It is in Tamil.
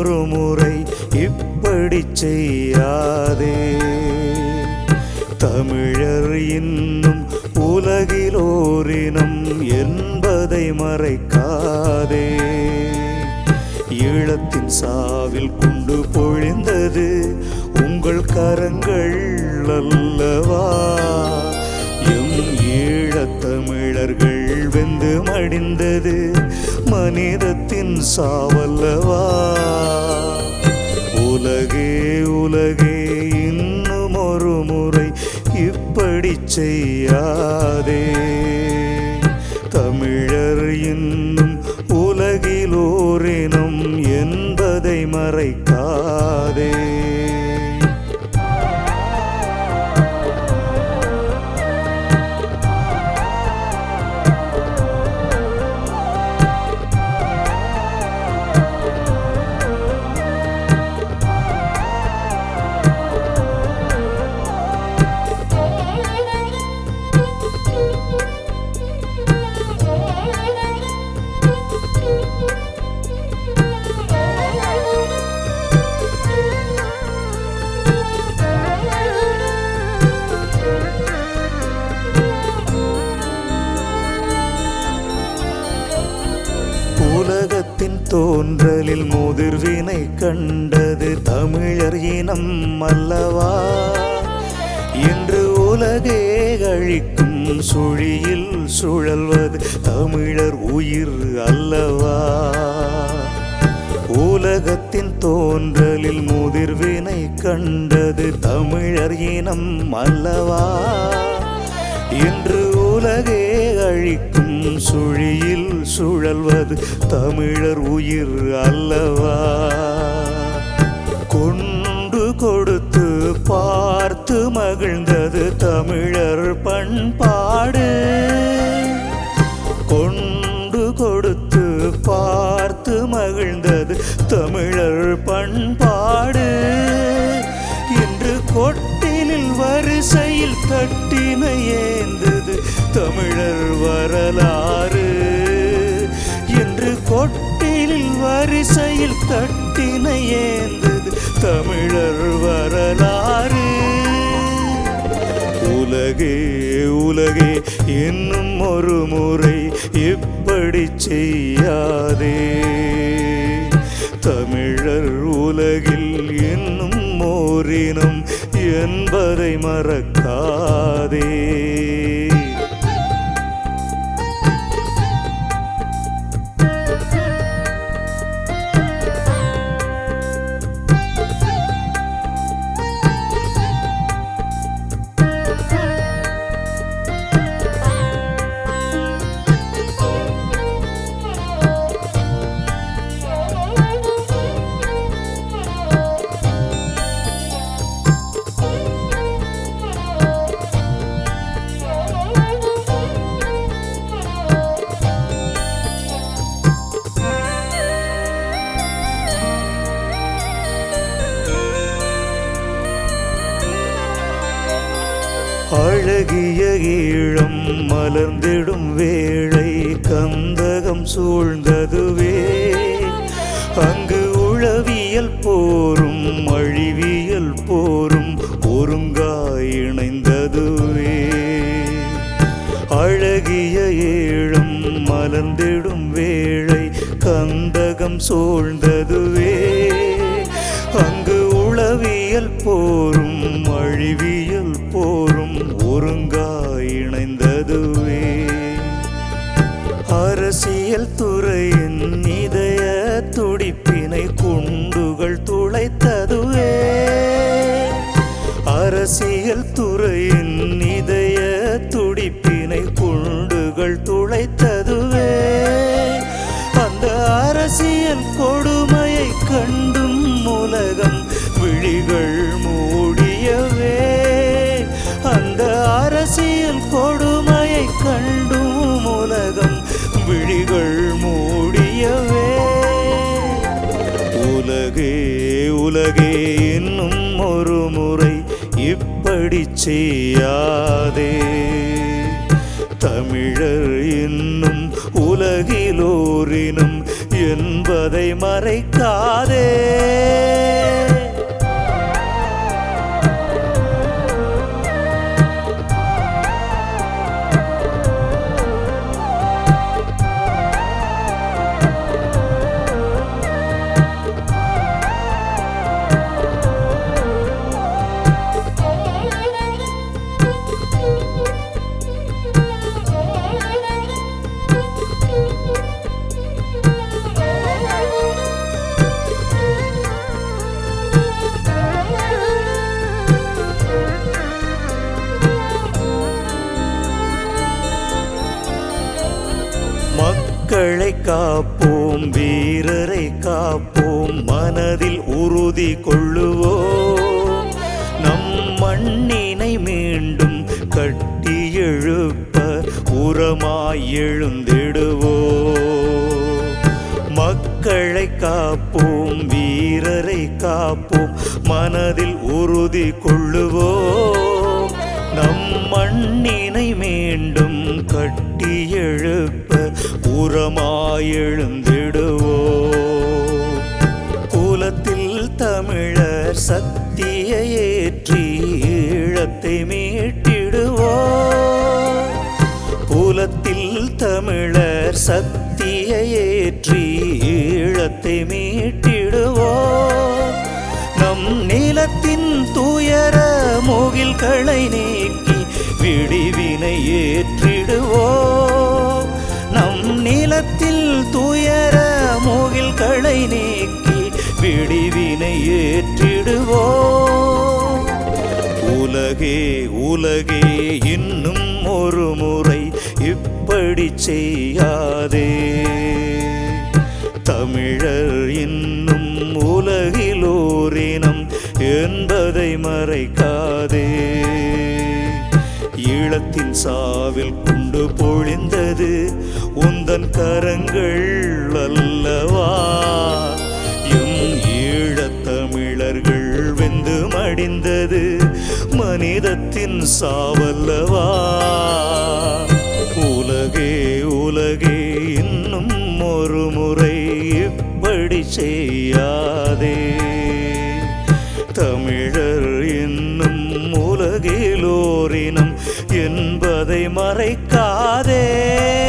ஒரு முறை இப்படி செய்யாதே தமிழர் இன்னும் உலகிலோரினம் என்பதை மறைக்காதே ஈழத்தின் சாவில் கொண்டு பொழிந்தது உங்கள் கரங்கள் அல்லவா எம் ஈழத்தமிழர்கள் வெந்து மடிந்தது மனிதத்தின் சாவல்லவா உலகே உலகே இன்னும் ஒரு முறை இப்படி செய்யாதே தமிழர் இன்னும் உலகிலோரினம் என்பதை மறைக்காதே உலகத்தின் தோன்றலில் முதிர்வினை கண்டது தமிழர் இனம் அல்லவா இன்று உலகே அழிக்கும் சுழியில் சுழல்வது தமிழர் உயிர் அல்லவா உலகத்தின் தோன்றலில் முதிர்வினை கண்டது தமிழர் இனம் அல்லவா இன்று உலகே அழிக்கும் சுழியில் சுழல்வது தமிழர் உயிர் அல்லவா கொண்டு கொடுத்து பார்த்து மகிழ்ந்தது தமிழர் பண்பாடு கொண்டு கொடுத்து பார்த்து மகிழ்ந்தது தமிழர் பண்பாடு இன்று கொட்டிலில் வரிசையில் கட்டின ஏந்தது தமிழர் வரலாறு என்று கொட்டிலில் வரிசையில் கட்டின ஏந்தது தமிழர் வரலாறு உலகே உலகே இன்னும் ஒரு முறை இப்படி செய்யாதே தமிழர் உலகில் இன்னும் ஓரினம் என்பதை மறக்காதே அழகிய ஈழம் மலர்ந்திடும் வேளை கந்தகம் சூழ்ந்ததுவே அங்கு உளவியல் போரும் அழிவியல் போரும் ஒருங்காய் இணைந்ததுவே அழகிய ஈழம் மலர்ந்திடும் வேளை கந்தகம் சூழ்ந்ததுவே அங்கு உளவியல் போரும் அழிவியல் போரும் ஒருங்காய் இணைந்ததுவே அரசியல் துறையின் இதய துடிப்பினை குண்டுகள் துளைத்ததுவே அரசியல் துறையின் இதய துடிப்பினை குண்டுகள் துளைத்ததுவே அந்த அரசியல் கொடுமையை கண்டும் உலகம் விழிகள் மூடியவே அந்த அரசியல் கொடுமையை கண்டும் உலகம் விழிகள் மூடியவே உலகே உலகே இன்னும் ஒரு முறை இப்படி செய்யாதே தமிழர் இன்னும் உலகிலோரினும் என்பதை மறைக்காதே மக்களை காப்போம் வீரரை காப்போம் மனதில் உறுதி கொள்ளுவோம் நம் மண்ணினை மீண்டும் கட்டி எழுப்ப உரமாய் எழுந்திடுவோம் மக்களை காப்போம் வீரரை காப்போம் மனதில் உறுதி கொள்ளுவோம் நம் மண்ணினை மீண்டும் கட்டி எழுப்ப உரமாய் எழுந்திடுவோம் குலத்தில் தமிழர் சக்தியை ஏற்றி ஈழத்தை மீட்டிடுவோம் குலத்தில் தமிழர் சக்தியை ஏற்றி ஈழத்தை மீட்டிடுவோம் நம் நிலத்தின் துயர முகில்களை நீக்கி விடிவினை ஏற்றிடுவோம் நம் நிலத்தில் துயர முகில்களை நீக்கி விடிவினை ஏற்றிடுவோம் உலகே உலகே இன்னும் ஒரு முறை இப்படி செய்யாதே தமிழர் இன்னும் உலகிலோரினம் என்பதை மறைக்காதே ஈழத்தின் சாவில் குண்டு பொழிந்தது உந்தன் கரங்கள் அல்லவா எம் ஈழத்தமிழர்கள் வெந்து மடிந்தது மனிதத்தின் சாவல்லவா உலகே உலகே இன்னும் ஒரு முறை இப்படி செய்யாதே தமிழர் இன்னும் உலகிலோரினம் என்பதை மறைக்காதே